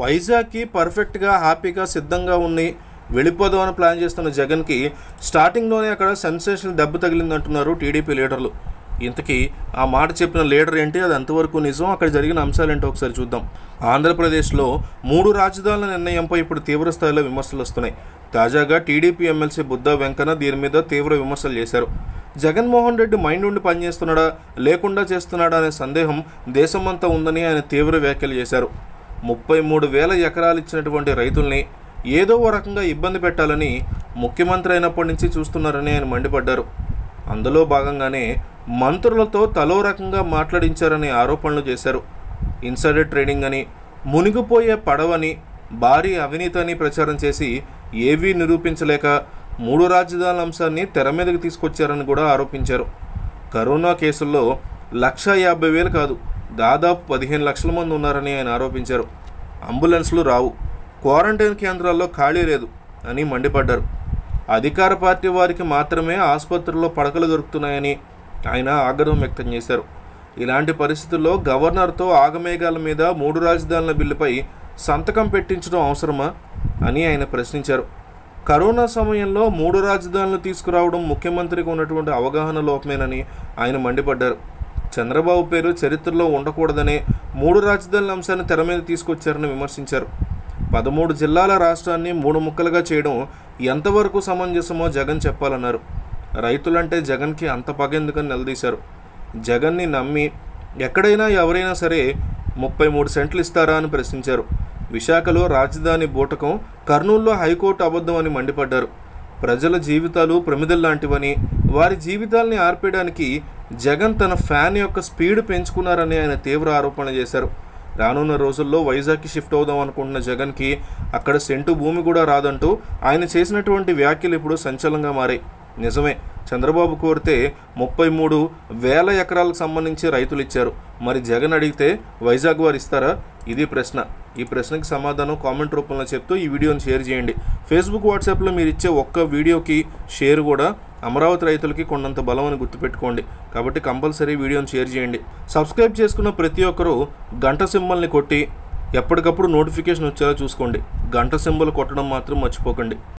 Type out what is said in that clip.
వైజాగ్కి పర్ఫెక్ట్గా హ్యాపీగా సిద్ధంగా ఉంది వెళ్ళిపోదామని ప్లాన్ చేస్తున్న జగన్కి స్టార్టింగ్లోనే అక్కడ సెన్సేషన్ దెబ్బ తగిలిందంటున్నారు టీడీపీ లీడర్లు ఇంతకీ ఆ మాట చెప్పిన లీడర్ ఏంటి అది ఎంతవరకు నిజం అక్కడ జరిగిన అంశాలేంటో ఒకసారి చూద్దాం ఆంధ్రప్రదేశ్లో మూడు రాజధానుల నిర్ణయంపై ఇప్పుడు తీవ్ర స్థాయిలో విమర్శలు వస్తున్నాయి తాజాగా టీడీపీ ఎమ్మెల్సీ బుద్ధా వెంకన్న దీని మీద తీవ్ర విమర్శలు చేశారు జగన్మోహన్ రెడ్డి మైండ్ ఉండి పనిచేస్తున్నాడా లేకుండా చేస్తున్నాడా అనే సందేహం దేశమంతా ఉందని ఆయన తీవ్ర వ్యాఖ్యలు చేశారు ముప్పై మూడు వేల ఎకరాలు ఇచ్చినటువంటి రైతుల్ని ఏదో ఓ రకంగా ఇబ్బంది పెట్టాలని ముఖ్యమంత్రి అయినప్పటి నుంచి చూస్తున్నారని ఆయన మండిపడ్డారు అందులో భాగంగానే మంత్రులతో తలో రకంగా మాట్లాడించారని ఆరోపణలు చేశారు ఇన్సైడర్ ట్రేడింగ్ అని మునిగిపోయే పడవని భారీ అవినీతి అని ప్రచారం చేసి ఏవీ నిరూపించలేక మూడు రాజధానుల అంశాన్ని తెర మీదకి తీసుకొచ్చారని కూడా ఆరోపించారు కరోనా కేసుల్లో లక్ష యాభై వేలు కాదు దాదాపు పదిహేను లక్షల మంది ఉన్నారని ఆయన ఆరోపించారు అంబులెన్స్లు రావు క్వారంటైన్ కేంద్రాల్లో ఖాళీ లేదు అని మండిపడ్డారు అధికార పార్టీ వారికి మాత్రమే ఆసుపత్రుల్లో పడకలు దొరుకుతున్నాయని ఆయన ఆగ్రహం వ్యక్తం చేశారు ఇలాంటి పరిస్థితుల్లో గవర్నర్తో ఆగమేఘాల మీద మూడు రాజధానుల బిల్లుపై సంతకం పెట్టించడం అవసరమా అని ఆయన ప్రశ్నించారు కరోనా సమయంలో మూడు రాజధానులు తీసుకురావడం ముఖ్యమంత్రికి ఉన్నటువంటి అవగాహన లోపమేనని ఆయన మండిపడ్డారు చంద్రబాబు పేరు చరిత్రలో ఉండకూడదనే మూడు రాజధానుల అంశాన్ని తెర మీద తీసుకొచ్చారని విమర్శించారు పదమూడు జిల్లాల రాష్ట్రాన్ని మూడు ముక్కలుగా చేయడం ఎంతవరకు సమంజసమో జగన్ చెప్పాలన్నారు రైతులంటే జగన్కి అంత పగెందుకని నిలదీశారు జగన్ని నమ్మి ఎక్కడైనా ఎవరైనా సరే ముప్పై మూడు సెంట్లు ఇస్తారా అని ప్రశ్నించారు విశాఖలో రాజధాని బూటకం కర్నూలులో హైకోర్టు అబద్ధం అని మండిపడ్డారు ప్రజల జీవితాలు ప్రమిదల్లాంటివని వారి జీవితాల్ని ఆర్పేయడానికి జగన్ తన ఫ్యాన్ యొక్క స్పీడ్ పెంచుకున్నారని ఆయన తీవ్ర ఆరోపణ చేశారు రానున్న రోజుల్లో వైజాగ్కి షిఫ్ట్ అవుదాం అనుకుంటున్న జగన్కి అక్కడ సెంటు భూమి కూడా రాదంటూ ఆయన చేసినటువంటి వ్యాఖ్యలు ఇప్పుడు సంచలనంగా మారాయి నిజమే చంద్రబాబు కోరితే ముప్పై మూడు వేల ఎకరాలకు సంబంధించి రైతులు ఇచ్చారు మరి జగన్ అడిగితే వైజాగ్ వారు ఇస్తారా ఇది ప్రశ్న ఈ ప్రశ్నకి సమాధానం కామెంట్ రూపంలో చెప్తూ ఈ వీడియోని షేర్ చేయండి ఫేస్బుక్ వాట్సాప్లో మీరు ఇచ్చే ఒక్క వీడియోకి షేర్ కూడా అమరావతి రైతులకి కొండంత బలం అని గుర్తుపెట్టుకోండి కాబట్టి కంపల్సరీ వీడియోని షేర్ చేయండి సబ్స్క్రైబ్ చేసుకున్న ప్రతి ఒక్కరూ గంట సింబల్ని కొట్టి ఎప్పటికప్పుడు నోటిఫికేషన్ వచ్చేలా చూసుకోండి గంట సింబల్ కొట్టడం మాత్రం మర్చిపోకండి